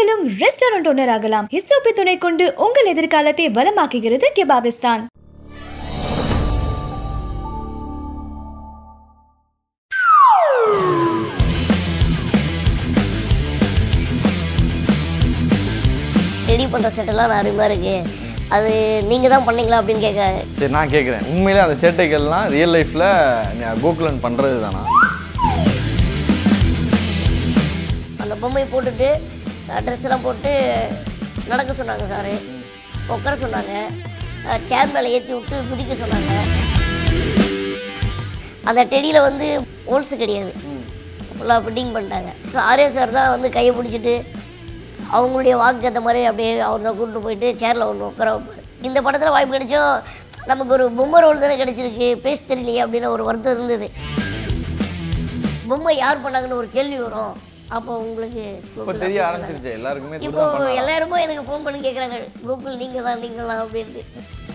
நீங்களும் restaurant owner ஆகலாம் ஹிஸ்ஸோப்பி துணை கொண்டு உங்கள் எதிர்காலத்தை வளமாக்குகிறது கெபாபிஸ்தான் ரெடி பண்ணுற செட்டெல்லாம் நான் அருமையாக இருக்கு அது நீங்கள் தான் பண்ணீங்களா அப்படின்னு கேட்க சரி நான் கேட்குறேன் உண்மையிலே அந்த சேட்டைகள்லாம் ரியல் லைஃப்பில் கோகுலன் பண்ணுறது தானா அந்த பொம்மையை போட்டுட்டு ட்ரெஸ் எல்லாம் போட்டு நடக்க சொன்னாங்க சாரு உட்கார சொன்னாங்க சேர் மேலே ஏற்றி விட்டு குதிக்க சொன்னாங்க அந்த டெடியில் வந்து ஹோல்ஸ் கிடையாது ஃபுல்லாக ஃபிட்டிங் பண்ணிட்டாங்க ஸோ ஆர்யா சார் தான் வந்து கையை பிடிச்சிட்டு அவங்களுடைய வாக்கு ஏற்ற மாதிரி அப்படியே அவர் தான் கூப்பிட்டு போயிட்டு சேரில் ஒன்று உட்கார வைப்பார் இந்த படத்தில் வாய்ப்பு கிடைச்சும் நமக்கு ஒரு பொம்மை ரோல் தானே கிடச்சிருக்கு பேச தெரியலையே அப்படின்னு ஒரு வருத்தம் இருந்தது பொம்மை யார் பண்ணாங்கன்னு ஒரு கேள்வி வரும் அப்போ உங்களுக்கு இப்போ தெரிய ஆரம்பிச்சிருச்சு எல்லாருக்குமே இப்போ இப்படி எல்லாருமே எனக்கு ஃபோன் பண்ணி கேட்குறாங்க கோகுல் நீங்கள் தான் நீங்களா அப்படின்ட்டு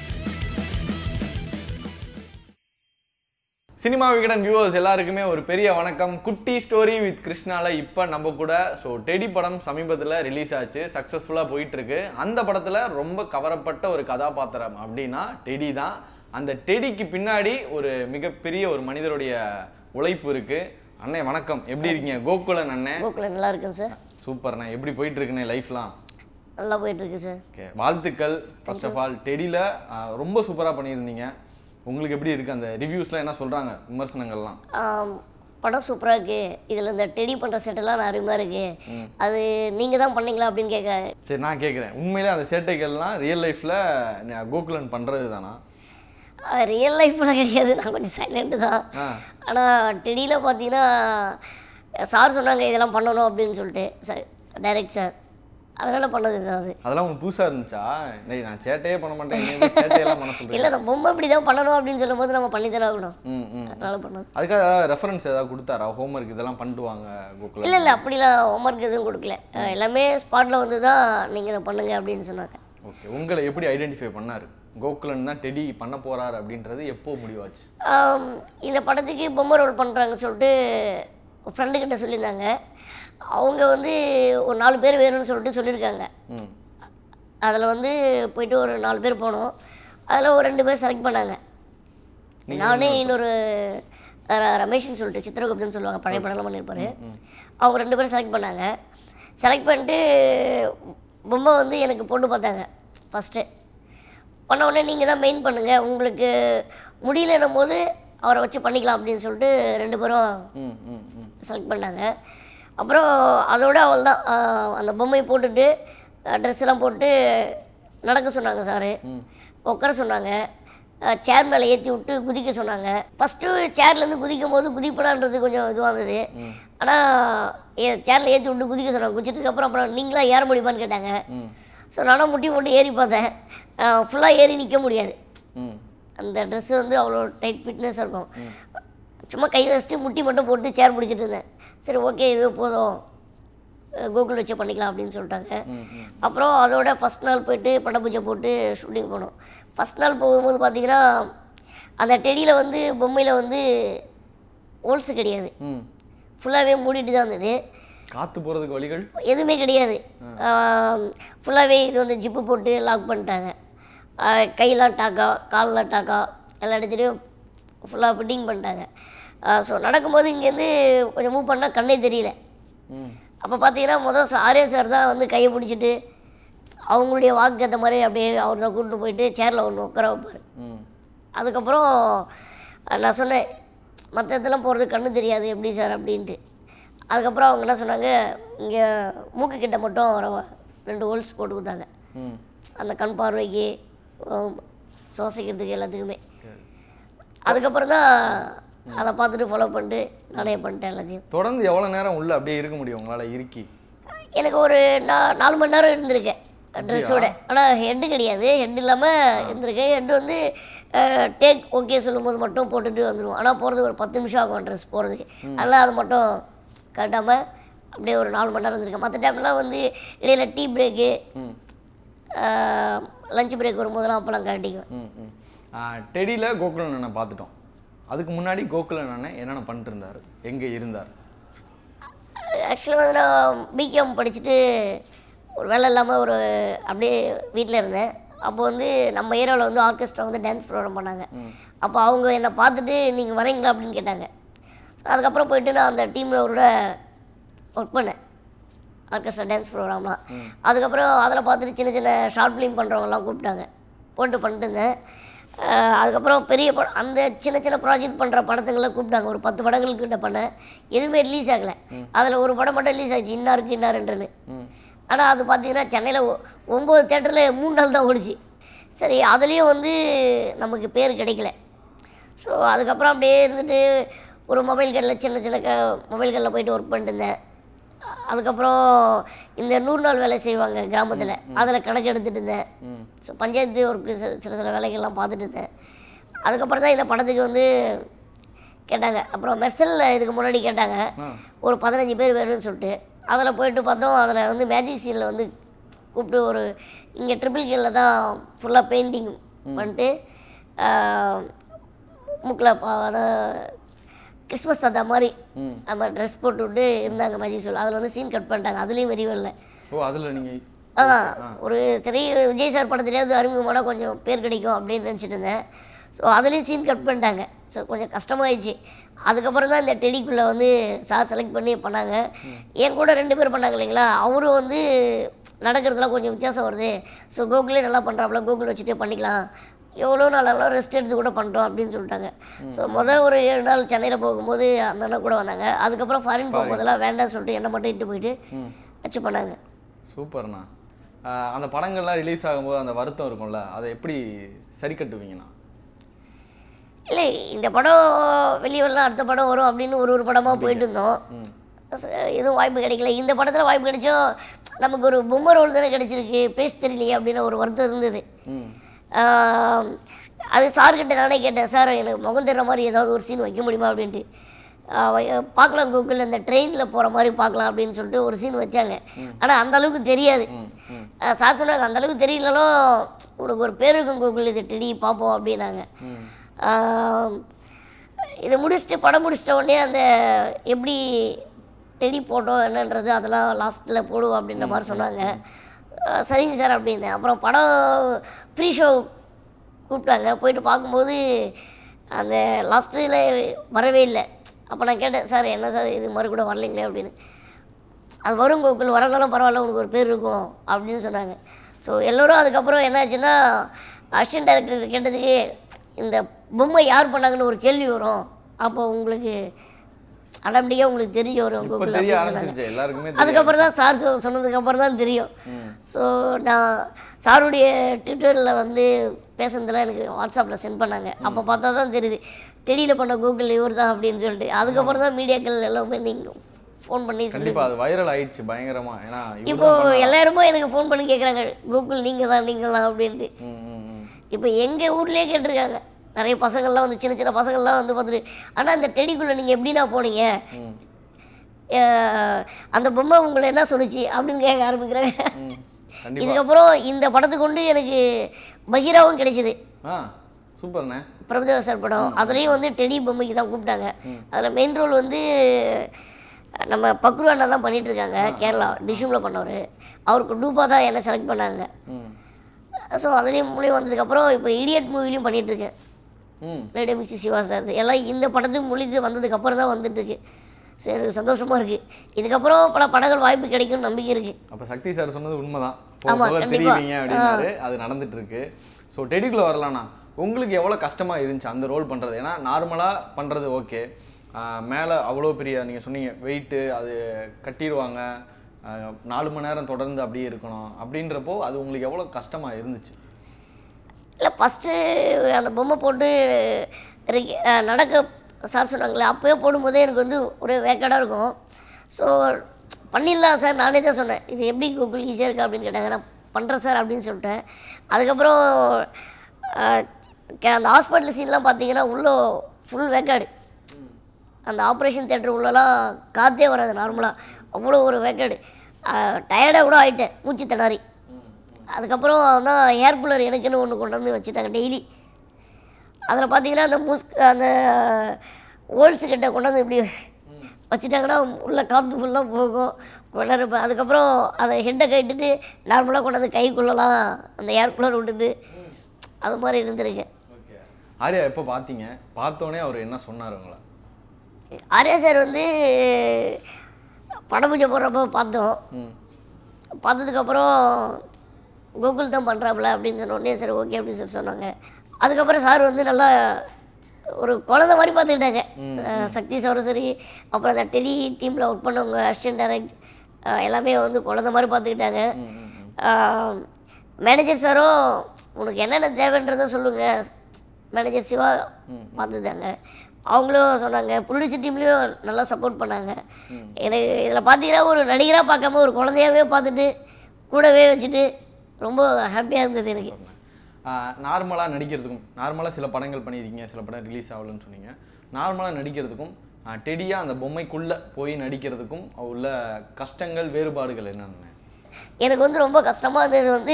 சினிமா விகடன் வியூவர்ஸ் எல்லாருக்குமே ஒரு பெரிய வணக்கம் குட்டி ஸ்டோரி வித் கிருஷ்ணால இப்போ நம்ம கூட ஸோ டெடி படம் சமீபத்தில் ரிலீஸ் ஆச்சு சக்ஸஸ்ஃபுல்லாக போயிட்டு இருக்கு அந்த படத்தில் ரொம்ப கவரப்பட்ட ஒரு கதாபாத்திரம் அப்படின்னா டெடி தான் அந்த டெடிக்கு பின்னாடி ஒரு மிகப்பெரிய ஒரு மனிதருடைய உழைப்பு இருக்கு அண்ணே வணக்கம் எப்படி இருக்கீங்க கோகுலன் அண்ணன் கோகுல நல்லா இருக்குங்க சார் சூப்பர்ண்ணே எப்படி போயிட்டு இருக்குண்ணே லைஃப்லாம் நல்லா போயிட்டுருக்கு சார் ஓகே வாழ்த்துக்கள் ஃபர்ஸ்ட் ஆஃப் ஆல் டெடியில் ரொம்ப சூப்பராக பண்ணியிருந்தீங்க உங்களுக்கு எப்படி இருக்கு அந்த ரிவ்யூஸ்லாம் என்ன சொல்கிறாங்க விமர்சனங்கள்லாம் ஆம், படம் சூப்பராக இருக்கு இதில் இந்த டெடி பண்ணுற செட்டெல்லாம் நான் அருமையாக இருக்கு அது நீங்கள் தான் பண்ணீங்களா அப்படின்னு கேட்க சரி நான் கேட்குறேன் உண்மையிலே அந்த சேட்டைகள்லாம் ரியல் லைஃப்பில் கோகுலன் பண்ணுறது தானா ரியல் லைஃப்பில் கிடையாது நான் கொஞ்சம் சைலண்ட்டு தான் ஆ ஆனால் டெடியில் பார்த்தீங்கன்னா சார் சொன்னாங்க இதெல்லாம் பண்ணணும் அப்படின்னு சொல்லிட்டு சார் டைரக்ட் சார் அதனால் பண்ணது இதுதான் அது அதெல்லாம் உங்களுக்கு புதுசாக இருந்துச்சா டேய் நான் சேட்டையே பண்ண மாட்டேன் நீ வந்து சேட்டையெல்லாம் பண்ண சொல்கிறீங்க இல்லை அந்த பொம்மை இப்படி தான் பண்ணணும் அப்படின்னு சொல்லும்போது நம்ம பண்ணி தானே ஆகணும் ம் ம் அதனால் பண்ணது அதுக்காக ஏதாவது ரெஃபரன்ஸ் ஏதாவது கொடுத்தாரா ஹோம்ஒர்க் இதெல்லாம் பண்ணிட்டு வாங்க கோகுலன் இல்லை இல்லை அப்படிலாம் ஹோம்ஒர்க் எதுவும் கொடுக்கல அஹ் எல்லாமே ஸ்பாட்டில் வந்து தான் நீங்கள் இதை பண்ணுங்க அப்படின்னு சொன்னாங்க ஓகே உங்களை எப்படி ஐடென்டிஃபை பண்ணார் கோகுலன் தான் டெடி பண்ண போறாரு அப்படின்றது எப்போ முடிவாச்சு ஆம், இந்த படத்துக்கு பொம்மை ரோல் பண்ணுறாங்கன்னு சொல்லிட்டு ஃப்ரெண்டுக்கிட்ட சொல்லியிருந்தாங்க அவங்க வந்து ஒரு நாலு பேர் வேணும்னு சொல்லிட்டு சொல்லியிருக்காங்க ம் அதில் வந்து போயிட்டு ஒரு நாலு பேர் போனோம் அதில் ஒரு ரெண்டு பேர் செலக்ட் பண்ணாங்க நானே இன்னொரு ர- ரமேஷ்னு சொல்லிட்டு சித்திரகுப்தன் சொல்லுவாங்க பழைய படம்லாம் பண்ணியிருப்பாரு அவங்க ரெண்டு பேரும் செலக்ட் பண்ணாங்க செலக்ட் பண்ணிட்டு பொம்மை வந்து எனக்கு பொண்ணு பார்த்தாங்க ஃபஸ்ட்டு பண்ண உடனே நீங்கள் தான் மெயின் பண்ணுங்கள் உங்களுக்கு முடியலன்னும் போது அவரை வச்சு பண்ணிக்கலாம் அப்படின்னு சொல்லிட்டு ரெண்டு பேரும் ம் ம் ம் செலக்ட் பண்ணாங்க அப்புறம் அதோட அவள் தான் அந்த பொம்மையை போட்டுட்டு ட்ரெஸ் எல்லாம் போட்டு நடக்க சொன்னாங்க சாரு உட்கார சொன்னாங்க சேர் மேலே ஏற்றி விட்டு குதிக்க சொன்னாங்க ஃபஸ்ட்டு சேர்லேருந்து குதிக்கும் போது குதிப்படான்றது கொஞ்சம் இதுவாக இருந்தது ஆனால் சேரில் ஏற்றி விட்டு குதிக்க சொன்னாங்க குதிச்சதுக்கு அப்புறம் அப்புறம் நீங்களா ஏற முடியுமான்னு கேட்டாங்க ம் ஸோ நானும் முட்டி போட்டு ஏறி பார்த்தேன் ஃபுல்லாக ஏறி நிற்க முடியாது ம் அந்த ட்ரெஸ்ஸு வந்து அவ்வளோ டைட் ஃபிட்னஸ் இருக்கும் சும்மா கை வச்சுட்டு முட்டி மட்டும் போட்டு சேர் பிடிச்சிட்டு இருந்தேன் சரி ஓகே இது போதும் அஹ் கூகுள் வச்சு பண்ணிக்கலாம் அப்படின்னு சொல்லிட்டாங்க அப்புறம் அதோட ஃபஸ்ட் நாள் போயிட்டு பட்டப்பூஜை போட்டு ஷூட்டிங் போனோம் ஃபஸ்ட் நாள் போகும்போது பார்த்தீங்கன்னா அந்த டெடியில் வந்து பொம்மையில் வந்து ஹோல்ஸ் கிடையாது ம் ஃபுல்லாகவே மூடிட்டு தான் இருந்தது காத்து போகிறதுக்கு வழிகள் எதுவுமே கிடையாது ஃபுல்லாகவே இது வந்து ஜிப்பு போட்டு லாக் பண்ணிட்டாங்க ஆஹ் கையெல்லாம் டாக்கா காலெலாம் டாக்கா எல்லா இடத்துலையும் ஃபுல்லாக ஃபிட்டிங் பண்ணிட்டாங்க ஸோ நடக்கும்போது இங்கேருந்து கொஞ்சம் மூவ் பண்ணால் கண்ணே தெரியல ம் அப்போ பார்த்தீங்கன்னா முதல் ஆர்யா சார் தான் வந்து கையை பிடிச்சிட்டு அவங்களுடைய வாக்கு ஏற்ற மாதிரி அப்படியே அவர் தான் கூப்பிட்டு போயிட்டு சேரில் ஒன்று உட்கார வைப்பார் ம் அதுக்கப்புறம் அஹ், நான் சொன்னேன் மற்ற இடத்துலாம் போகிறது கண்ணு தெரியாது எப்படி சார் அப்படின்ட்டு அதுக்கப்புறம் அவங்க என்ன சொன்னாங்க இங்கே மூக்கு கிட்ட மட்டும் ஒரு ரெண்டு ஹோல்ஸ் போட்டு கொடுத்தாங்க ம் அந்த கண் பார்வைக்கு உம், சுவாசிக்கிறதுக்கு எல்லாத்துக்குமே அதுக்கப்புறம் தான் அதை பார்த்துட்டு ஃபாலோ பண்ணிட்டு நானே பண்ணிட்டேன் எல்லாத்தையும் தொடர்ந்து எவ்வளோ நேரம் உள்ள அப்படியே இருக்க முடியும் உங்களால் இருக்கி எனக்கு ஒரு நா நாலு மணி நேரம் இருந்திருக்கேன் ட்ரெஸ்ஸோட ஆனால் ஹெட்டு கிடையாது ஹெட் இல்லாமல் இருந்திருக்கேன் ஹெட் வந்து டேக் ஓகே சொல்லும்போது மட்டும் போட்டுட்டு வந்துடுவோம் ஆனால் போகிறதுக்கு ஒரு பத்து நிமிஷம் ஆகும் ட்ரெஸ் போகிறதுக்கு அதனால் அது மட்டும் கட்டாமல் அப்படியே ஒரு நாலு மணி நேரம் இருந்திருக்கேன் மற்ற டைம்லாம் வந்து இடையில டீ பிரேக்கு ம் லஞ்ச் பிரேக் வரும்போதெல்லாம் அப்போல்லாம் கட்டிக்குவேன் ம் ம் டெடியில் கோகுலன் அண்ணன் பார்த்துட்டோம் அதுக்கு முன்னாடி கோகுலன் அண்ணன் என்னென்ன பண்ணிட்டு இருந்தார் எங்கே இருந்தார் ஆக்சுவலாக வந்து நான் பிகாம் படிச்சுட்டு ஒரு வேலை இல்லாமல் ஒரு அப்படியே வீட்டில் இருந்தேன் அப்போ வந்து நம்ம ஏரியாவில் வந்து ஆர்கெஸ்ட்ரா வந்து டான்ஸ் ப்ரோக்ராம் பண்ணாங்க அப்போ அவங்க என்னை பார்த்துட்டு நீங்கள் வரீங்களா அப்படின்னு கேட்டாங்க அதுக்கப்புறம் போயிட்டு நான் அந்த டீமில் ஒரு ஒர்க் பண்ணேன் ஆர்கெஸ்ட்ரா டான்ஸ் ப்ரோக்ராம்லாம் அதுக்கப்புறம் அதில் பார்த்துட்டு சின்ன சின்ன ஷார்ட் ஃபிலிம் பண்ணுறவங்கலாம் கூப்பிட்டாங்க போட்டு பண்ணிட்டு இருந்தேன் அஹ் அதுக்கப்புறம் பெரிய படம் அந்த சின்ன சின்ன ப்ராஜெக்ட் பண்ணுற படத்துங்களை கூப்பிட்டாங்க ஒரு பத்து படங்கள் கிட்ட பண்ணேன் எதுவுமே ரிலீஸ் ஆகலை அதில் ஒரு படம் மட்டும் ரிலீஸ் ஆச்சு இன்னா இருக்கு இன்னா ரெண்டுன்னு ஆனால் அது பார்த்தீங்கன்னா சென்னையில் ஒம்பது தேட்டரில் மூணு நாள் தான் ஓடிச்சு சரி அதுலேயும் வந்து நமக்கு பேர் கிடைக்கல ஸோ அதுக்கப்புறம் அப்படியே இருந்துட்டு ஒரு மொபைல் கடையில் சின்ன சின்ன க மொபைல் கடையில் போயிட்டு ஒர்க் பண்ணிட்டு இருந்தேன் அதுக்கப்புறம் இந்த நூறு நாள் வேலை செய்வாங்க கிராமத்தில் அதில் கணக்கு எடுத்துகிட்டு இருந்தேன் ஸோ பஞ்சாயத்து ஒர்க்கு சில சில சில வேலைகள்லாம் பார்த்துட்டு இருந்தேன் அதுக்கப்புறம் தான் இந்த படத்துக்கு வந்து கேட்டாங்க அப்புறம் மெர்சலில் இதுக்கு முன்னாடி கேட்டாங்க ஒரு பதினஞ்சு பேர் வேணும்னு சொல்லிட்டு அதில் போயிட்டு பார்த்தோம் அதில் வந்து மேஜிக் சீனில் வந்து கூப்பிட்டு ஒரு இங்கே ட்ரிபிள் கீழில் தான் ஃபுல்லாக பெயிண்டிங் பண்ணிட்டு மூக்கில் கிறிஸ்மஸ் தாத்தா மாதிரி நம்ம ட்ரெஸ் போட்டு விட்டு இருந்தாங்க மேஜிக் ஷோவில் அதில் வந்து சீன் கட் பண்ணிட்டாங்க அதுலேயும் வெறியும் இல்லை ஓ அதில் நீங்கள் ஆ ஒரு சரி விஜய் சார் படத்துலேயாவது அறிமுகமான கொஞ்சம் பேர் கிடைக்கும் அப்படின்னு நினச்சிட்டு இருந்தேன் ஸோ அதுலேயும் சீன் கட் பண்ணிட்டாங்க ஸோ கொஞ்சம் கஷ்டமாயிடுச்சு அதுக்கப்புறம் தான் இந்த டெடிக்குள்ளே வந்து சார் செலக்ட் பண்ணி பண்ணாங்க என் கூட ரெண்டு பேர் பண்ணாங்க இல்லைங்களா அவரும் வந்து நடக்கிறதுலாம் கொஞ்சம் வித்தியாசம் வருது ஸோ கூகுளே நல்லா பண்ணுறாப்புல கூகுள் வச்சுட்டே பண்ணிக்கலாம் எவ்வளோ நாளெல்லாம் ரெஸ்ட் எடுத்து கூட பண்ணிட்டோம் அப்படின்னு சொல்லிட்டாங்க ஸோ முதல் ஒரு ஏழு நாள் சென்னையில் போகும்போது அந்த அண்ணன் கூட வந்தாங்க அதுக்கப்புறம் ஃபாரின் போகும்போதெல்லாம் வேண்டாம்னு சொல்லிட்டு என்னை மட்டும் இட்டு போயிட்டு வச்சு பண்ணாங்க சூப்பர்ண்ணா ஆஹ் அந்த படங்கள்லாம் ரிலீஸ் ஆகும்போது அந்த வருத்தம் இருக்கும்ல அதை எப்படி சரி கட்டுவீங்கண்ணா இல்லை இந்த படம் வெளியே வரலாம் அடுத்த படம் வரும் அப்படின்னு ஒரு ஒரு படமாக போயிட்டு இருந்தோம் ச- எதுவும் வாய்ப்பு கிடைக்கல இந்த படத்தில் வாய்ப்பு கிடைச்சோம் நமக்கு ஒரு பொம்மை ரோல் தானே கிடைச்சிருக்கு பேச தெரியலையே அப்படின்னு ஒரு வருத்தம் இருந்தது ம் ஆம், அது சார்கிட்ட நானே கேட்டேன் சார் எனக்கு முகம் தெரிற மாதிரி ஏதாவது ஒரு சீன் வைக்க முடியுமா அப்படின்ட்டு ஆ, வை- பார்க்கலாம் கூகுள் இந்த ட்ரெயினில் போகிற மாதிரி பார்க்கலாம் அப்படின்னு சொல்லிட்டு ஒரு சீன் வச்சாங்க ஆனால் அந்த அளவுக்கு தெரியாது ஆ, சார் சொன்னாங்க அந்த அளவுக்கு தெரியலனாலும் உனக்கு ஒரு பேர் இருக்கும் கூகுள் இது டெடி பார்ப்போம் அப்படின்னாங்க ஆம், இதை முடிச்சுட்டு படம் முடிச்சிட்ட உடனே அந்த எப்படி டெடி போட்டோம் என்னன்றது அதெல்லாம் லாஸ்ட்டில் போடுவோம் அப்படின்ற மாதிரி சொன்னாங்க ஆ, சரிங்க சார் அப்படின்னேன் அப்புறம் படம் ப்ரீ ஷோ கூப்பிட்டாங்க போயிட்டு பார்க்கும்போது அந்த லாஸ்ட்டில் வரவே இல்லை அப்போ நான் கேட்டேன் சார் என்ன சார் இது மாதிரி கூட வரலைங்களே அப்படின்னு அது வரும் கோகுல் வரதாலும் பரவாயில்ல உனக்கு ஒரு பேர் இருக்கும் அப்படின்னு சொன்னாங்க ஸோ எல்லோரும் அதுக்கப்புறம் என்னாச்சுன்னா அசிஸ்டன்ட் டைரக்டர் கேட்டதுக்கு இந்த பொம்மை யார் பண்ணாங்கன்னு ஒரு கேள்வி வரும் அப்போ உங்களுக்கு ஆட்டோமேட்டிக்காக உங்களுக்கு தெரிய வரும் இப்போ கோகுல் தெரிய அப்படின்னு சொன்னாங்க ஆரம்பிச்சிருச்சு எல்லாருக்குமே தெரியும். அதுக்கப்புறம் தான் சார் சொ- சொன்னதுக்கப்புறம் தான் தெரியும் ஸோ நான் சாருடைய ட்விட்டரில் வந்து பேசுனதெல்லாம் எனக்கு வாட்ஸ்அப்பில் சென்ட் பண்ணாங்க அப்போ பார்த்தா தான் தெரியுது டெடியில் பண்ண கூகுள் இவர் தான் அப்படின்னு சொல்லிட்டு அதுக்கப்புறம் தான் மீடியாக்கள் எல்லாமே நீங்கள் ஃபோன் பண்ணி சொல்லி கண்டிப்பா அது வைரல் ஆயிடுச்சு பயங்கரமா ஏன்னா இவரு இப்போ தான் பண்ணா- எல்லாருமே எனக்கு ஃபோன் பண்ணி கேட்குறாங்க கூகுள் நீங்கள் தான் நீங்கள் தான் அப்படின்ட்டு ம், ம், ம். இப்போ எங்கள் ஊர்லேயே கேட்டிருக்காங்க நிறைய பசங்கள்லாம் வந்து சின்ன சின்ன பசங்கள்லாம் வந்து பார்த்துட்டு ஆனால் அந்த டெடிக்குள்ளே நீங்கள் எப்படிண்ணா போனீங்க ம். அஹ், அந்த பொம்மை உங்களை என்ன சொல்லுச்சு அப்படின்னு கேட்க ஆரம்பிக்கிறாங்க ம். கண்டிப்பா இதுக்கப்புறம் இந்த படத்தை கொண்டு எனக்கு பஹீராவும் கிடைச்சிது ஆ சூப்பர்ண்ணே பிரபுதேவா சார் படம் அதுலேயும் வந்து டெடி பொம்மைக்கு தான் கூப்பிட்டாங்க அதில் மெயின் ரோல் வந்து நம்ம பக்ரு அண்ணா தான் பண்ணிட்டு இருக்காங்க கேரளா டிஷூமில் பண்ணவர் அவருக்கு டூப்பா தான் என்னை செலக்ட் பண்ணாங்க ம் ஸோ அதுலேயும் மூலியம் வந்ததுக்கப்புறம் இப்போ இடியட் மூவிலையும் பண்ணிட்டு இருக்கேன் ம் ரேடியோ மிக்சி சிவா சார் எல்லாம் இந்த படத்துக்கு மொழிக்கு வந்ததுக்கப்புறம் தான் வந்துட்டு இருக்கு சரி சந்தோஷமாக இருக்குது இதுக்கப்புறம் பல படங்கள் வாய்ப்பு கிடைக்கும்னு நம்பிக்கை இருக்குது அப்ப சக்தி சார் சொன்னது உண்மைதான் போக ஆமா, போக கண்டிப்பா. தெரியுவீங்க அப்படின்னாரு அது நடந்துட்டு இருக்கு ஸோ டெடிக்குள்ள வரலாம்ண்ணா உங்களுக்கு எவ்வளவு கஷ்டமா இருந்துச்சு அந்த ரோல் பண்றது ஏன்னா நார்மலா பண்றது ஓகே மேல அவ்வளோ பெரிய நீங்க சொன்னீங்க வெயிட்டு அது கட்டிடுவாங்க ஆஹ் நாலு மணி நேரம் தொடர்ந்து அப்படியே இருக்கணும் அப்படின்றப்போ அது உங்களுக்கு எவ்வளவு கஷ்டமா இருந்துச்சு இல்லை ஃபஸ்ட்டு அந்த பொம்மை போட்டு இறக்கி- அஹ் நடக்க சார் சொன்னாங்களே அப்போயே போடும்போதே எனக்கு வந்து ஒரே வேக்காடாக இருக்கும் ஸோ பண்ணிடலாம் சார் நானே தான் சொன்னேன் இது எப்படி கூகுள் ஈஸியாக இருக்கா அப்படின்னு கேட்டாங்க நான் பண்ணுறேன் சார் அப்படின்னு சொல்லிட்டேன் அதுக்கப்புறம் அஹ், கே- அந்த ஹாஸ்பிட்டல் சீன்லாம் பார்த்தீங்கன்னா உள்ளே ஃபுல் வேக்காடு அந்த ஆப்ரேஷன் தேட்டர் உள்ளலாம் காற்றே வராது நார்மலாக அவ்வளோ ஒரு வேக்காடு டயர்டாக கூட ஆயிட்டேன் மூச்சு திணறி அதுக்கப்புறம் தான் ஏர் கூலர் எனக்குன்னு ஒன்று கொண்டு வந்து வச்சுட்டாங்க டெய்லி அதில் பார்த்தீங்கன்னா அந்த முஸ் அந்த ஹோல்ஸ் கிட்ட கொண்டு வந்து இப்படி வச்சுட்டாங்கன்னா உள்ள காற்று ஃபுல்லாக போகும் கொண்டாடுறப்ப அதுக்கப்புறம் அதை ஹெட்டை கட்டிட்டு நார்மலாக கொண்டாந்து கைக்குள்ளலாம் அந்த ஏர் கூலர் விட்டுட்டு அது மாதிரி இருந்திருக்கேன் ஓகே ஆர்யா எப்போ பார்த்தீங்க பார்த்தோன்னே அவர் என்ன சொன்னார் உங்களை ஆர்யா சார் வந்து படம் பூஜை போடுறப்போ பார்த்தோம் ம் பார்த்ததுக்கப்புறம் கூகுள் தான் பண்ணுறாப்புல அப்படின்னு சொன்ன உடனே சரி ஓகே அப்படின்னு சொல்லி சொன்னாங்க அதுக்கப்புறம் சார் வந்து நல்லா ஒரு குழந்த மாதிரி பார்த்துக்கிட்டாங்க அஹ் சக்தி சாரும் சரி அப்புறம் அந்த டெலி டீமில் ஒர்க் பண்ணவங்க அசிஸ்டன்ட் டைரக்ட் எல்லாமே வந்து குழந்த மாதிரி பார்த்துக்கிட்டாங்க மேனேஜர் சாரும் உனக்கு என்னென்ன தேவைன்றதை சொல்லுங்கள் மேனேஜர் சிவா பார்த்துட்டாங்க அவங்களும் சொன்னாங்க ப்ரொடியூசர் டீம்லேயும் நல்லா சப்போர்ட் பண்ணாங்க எனக்கு இதில் பார்த்தீங்கன்னா ஒரு நடிகராக பார்க்காம ஒரு குழந்தையாவே பார்த்துட்டு கூடவே வச்சுட்டு ரொம்ப ஹாப்பியாக இருந்தது எனக்கு நார்மலாக நடிக்கிறதுக்கும் நார்மலாக சில படங்கள் பண்ணியிருக்கீங்க சில படம் ரிலீஸ் ஆகலன்னு சொன்னீங்க நார்மலாக நடிக்கிறதுக்கும் டெடியாக அந்த பொம்மைக்குள்ளே போய் நடிக்கிறதுக்கும் உள்ள கஷ்டங்கள் வேறுபாடுகள் என்னென்ன எனக்கு வந்து ரொம்ப கஷ்டமாக இருந்தது வந்து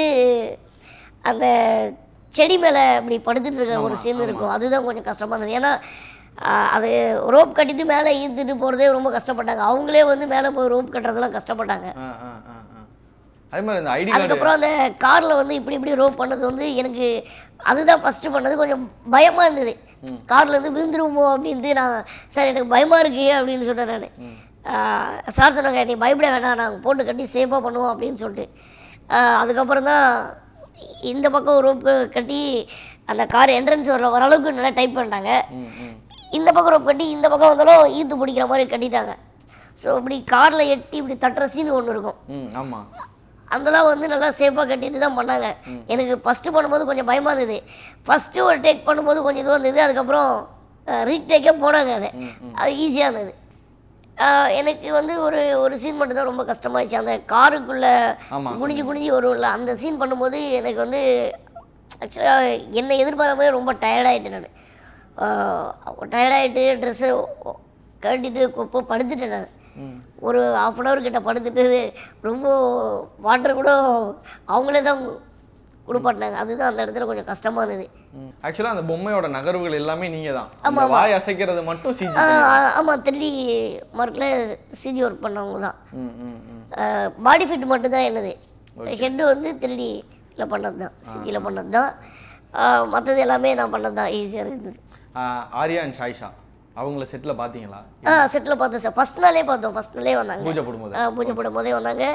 அந்த செடி மேலே இப்படி படுத்துட்டு இருக்க ஒரு சீன் இருக்கும் அதுதான் கொஞ்சம் கஷ்டமாக இருந்தது ஏன்னா ஆஹ், அது ரோப் கட்டிட்டு மேலே ஈர்த்துட்டு போகிறதே ரொம்ப கஷ்டப்பட்டாங்க அவங்களே வந்து மேலே போய் ரோப் கட்டுறதெல்லாம் கஷ்டப்பட்டாங்க ஆ ஆ ஆ ஆ அதே மாதிரி இந்த ஐடி கார்டு அதுக்கப்புறம் அந்த காரில் வந்து இப்படி இப்படி ரோப் பண்ணது வந்து எனக்கு அதுதான் ஃபஸ்ட்டு பண்ணது கொஞ்சம் பயமாக இருந்தது கார்ல இருந்து விழுந்துருவோமோ அப்படின்ட்டு நான் சார் எனக்கு பயமாக இருக்கு அப்படின்னு சொன்னேன் நான் சார் சொன்னாங்க நீ பயப்பட வேணாம் நாங்கள் போட்டு கட்டி சேஃபாக பண்ணுவோம் அப்படின்னு சொல்லிட்டு ஆஹ் அதுக்கப்புறம் தான் இந்த பக்கம் ரோப் கட்டி அந்த கார் என்ட்ரன்ஸ் வர ஓரளவுக்கு நல்லா டைப் பண்ணிட்டாங்க ம் ம் இந்த பக்கம் ரோப் கட்டி இந்த பக்கம் வந்தாலும் ஈத்து பிடிக்கிற மாதிரி கட்டிட்டாங்க ஸோ இப்படி காரில் எட்டி இப்படி தட்டுற சீன் ஒன்று இருக்கும் ம் ஆமாம் அதெல்லாம் வந்து நல்லா சேஃபாக கட்டிட்டு தான் பண்ணாங்க எனக்கு ஃபஸ்ட்டு பண்ணும்போது கொஞ்சம் பயமாக இருந்தது ஃபஸ்ட்டு ஒரு டேக் பண்ணும்போது கொஞ்சம் இதுவாக இருந்தது அதுக்கப்புறம் ரீடேக்கே போனாங்க அதை அது ஈஸியாக இருந்தது அஹ், எனக்கு வந்து ஒரு ஒரு சீன் மட்டும் தான் ரொம்ப கஷ்டமாயிடுச்சு அந்த காருக்குள்ளே ஆமா, குனிஞ்சு குனிஞ்சு வரும்ல அந்த சீன் பண்ணும்போது எனக்கு வந்து ஆக்சுவலாக என்னை எதிர்பார்க்காமலே ரொம்ப டயர்டாயிட்டேன் நான் டயர்டாயிட்டு ட்ரெஸ்ஸு கட்டிட்டு கொப்போ படுத்துட்டேன் நான் ம் ஒரு ஆஃப் அன் ஹவர் கிட்ட படுத்துட்டு ரொம்ப வாட்டர் கூட அவங்களே தான் கொடுப்பாட்டினாங்க அதுதான் அந்த இடத்துல கொஞ்சம் கஷ்டமாக இருந்தது ஆக்சுவலாக அந்த பொம்மையோட நகர்வுகள் எல்லாமே நீங்கள் தான் அந்த வாய் அசைக்கிறது மட்டும் சிஜி ஆமாம் த்ரீ மார்க்கில் சிஜி ஒர்க் பண்ணவங்க தான் ம் ம் ம் பாடி ஃபிட் மட்டும்தான் என்னது ஹெட்டு வந்து த்ரீடியில் பண்ணது தான் சிஜியில் பண்ணது தான் மற்றது எல்லாமே நான் பண்ணது தான் ஈஸியாக இருந்தது ஆஹ் ஆர்யா அண்ட் சாய்ஷா அவங்கள செட்டில் பார்த்தீங்களா ஆ செட்டில் பார்த்தோம் சார் ஃபஸ்ட் நாளே பார்த்தோம் ஃபஸ்ட் நாளே வந்தாங்க பூஜை போடும்போது ஆ, பூஜை போடும் போதே வந்தாங்க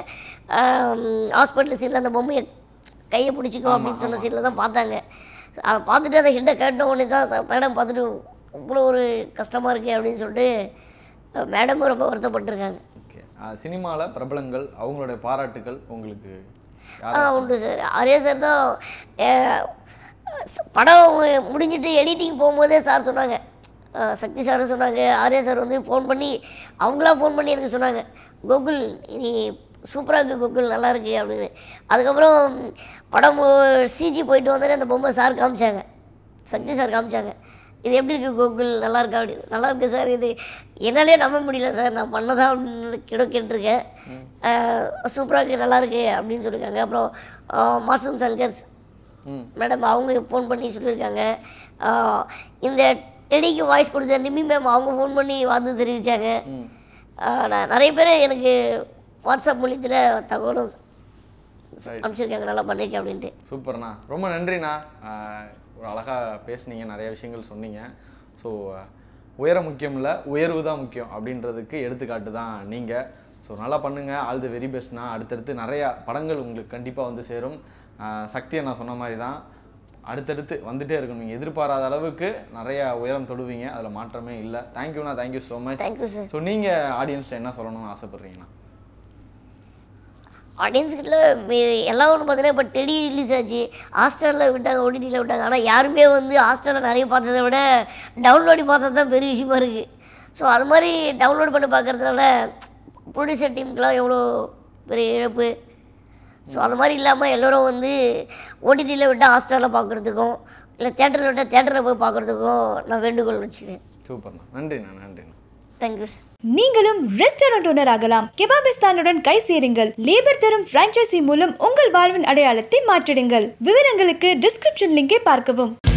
ஹாஸ்பிட்டல் சீனில் அந்த பொம்மையை கையை பிடிச்சிக்கோ அப்படின்னு சொன்ன சீனில் தான் பார்த்தாங்க அதை பார்த்துட்டு அந்த ஹெட்டை கேட்ட உடனே தான் மேடம் பார்த்துட்டு இவ்வளோ ஒரு கஷ்டமாக இருக்கே அப்படின்னு சொல்லிட்டு மேடமும் ரொம்ப வருத்தப்பட்டிருக்காங்க ஓகே சினிமாவில் பிரபலங்கள் அவங்களுடைய பாராட்டுகள் உங்களுக்கு ஆ யார் உண்டு சார் ஆர்யா சார் தான் ஏ, ஸ்- படம் முடிஞ்சிட்டு எடிட்டிங் போகும்போதே சார் சொன்னாங்க ஆ, சக்தி சார் சொன்னாங்க ஆர்யா சார் வந்து ஃபோன் பண்ணி அவங்களா ஃபோன் பண்ணி எனக்கு சொன்னாங்க கோகுல் நீ சூப்பராக இருக்கு கோகுல் நல்லா இருக்கு அப்படின்னு அதுக்கப்புறம் படம் சிஜி போயிட்டு வந்தோடனே அந்த பொம்மை சார் காமிச்சாங்க சக்தி சார் காமிச்சாங்க இது எப்படி இருக்குது கோகுல் நல்லா இருக்கா அப்படின்னு நல்லா இருக்கு சார் இது என்னாலே நம்ப முடியல சார் நான் பண்ணதா அப்படின்னு கிட கேட்டிருக்கேன் சூப்பராக இருக்கு நல்லா இருக்கு அப்படின்னு சொல்லியிருக்காங்க அப்புறம் ஆஹ் மாசூம் சங்கர்ஸ் ம் மேடம் அவங்க ஃபோன் பண்ணி சொல்லியிருக்காங்க ஆஹ் இந்த டெடிக்கு வாய்ஸ் கொடுத்த நிமி மேம் அவங்க ஃபோன் பண்ணி வந்து தெரிவித்தாங்க ம் நான் நிறைய பேர் எனக்கு வாட்ஸ்அப் மூலியத்தில் தகவலும் Right. அனுப்பிச்சிருக்காங்க நல்லா பண்ணியிருக்கேன் அப்படின்ட்டு சூப்பர்ண்ணா ரொம்ப நன்றிண்ணா ஆஹ் ஒரு அழகாக பேசுனீங்க நிறைய விஷயங்கள் சொன்னீங்க ஸோ உயரம் முக்கியம் இல்லை உயர்வு தான் முக்கியம் அப்படின்றதுக்கு எடுத்துக்காட்டு தான் நீங்கள் ஸோ நல்லா பண்ணுங்கள் ஆல் தி வெரி பெஸ்ட்ண்ணா அடுத்தடுத்து நிறையா படங்கள் உங்களுக்கு கண்டிப்பாக வந்து சேரும் ஆஹ் சக்தியை நான் சொன்ன மாதிரி தான் அடுத்தடுத்து வந்துட்டே இருக்கும் நீங்கள் எதிர்பாராத அளவுக்கு நிறைய உயரம் தொடுவீங்க அதில் மாற்றமே இல்லை தேங்க்யூண்ணா thank you so much thank you sir so நீங்கள் ஆடியன்ஸ்ட்ட என்ன சொல்லணும்னு ஆசைப்பட்றீங்கண்ணா ஆடியன்ஸ் கிட்ட எல்லாம் ஒன்று பார்த்தீங்கன்னா இப்போ டெடி ரிலீஸ் ஆச்சு ஹாஸ்டலில் விட்டாங்க ஓடிடியில் விட்டாங்க ஆனால் யாருமே வந்து ஹாஸ்டலில் நிறைய பார்த்ததை விட டவுன்லோடி பார்த்தது தான் பெரிய விஷயமா இருக்குது ஸோ அது மாதிரி டவுன்லோட் பண்ணி பார்க்கறதுனால ப்ரொடியூசர் டீமுக்கெலாம் எவ்வளோ பெரிய இழப்பு ஸோ அது மாதிரி இல்லாமல் எல்லோரும் வந்து ஓடிடியில் விட்டால் ஹாஸ்டலில் பார்க்குறதுக்கும் இல்லை தேட்டரில் விட்டால் தேட்டரில் போய் பார்க்குறதுக்கும் நான் வேண்டுகோள் வச்சுக்கிறேன் சூப்பர்ண்ணா நன்றிண்ணா நன்றிண்ணா தேங்க்யூ சார் நீங்களும் ரெஸ்டாரண்ட் ஓனர் ஆகலாம் கெபாபிஸ்தானுடன் கை சேருங்கள் லேபர் தரும் பிரான்ச்சைசி மூலம் உங்கள் வாழ்வின் அடையாளத்தை மாற்றிடுங்கள் விவரங்களுக்கு டிஸ்கிரிப்ஷன் லிங்கை பார்க்கவும்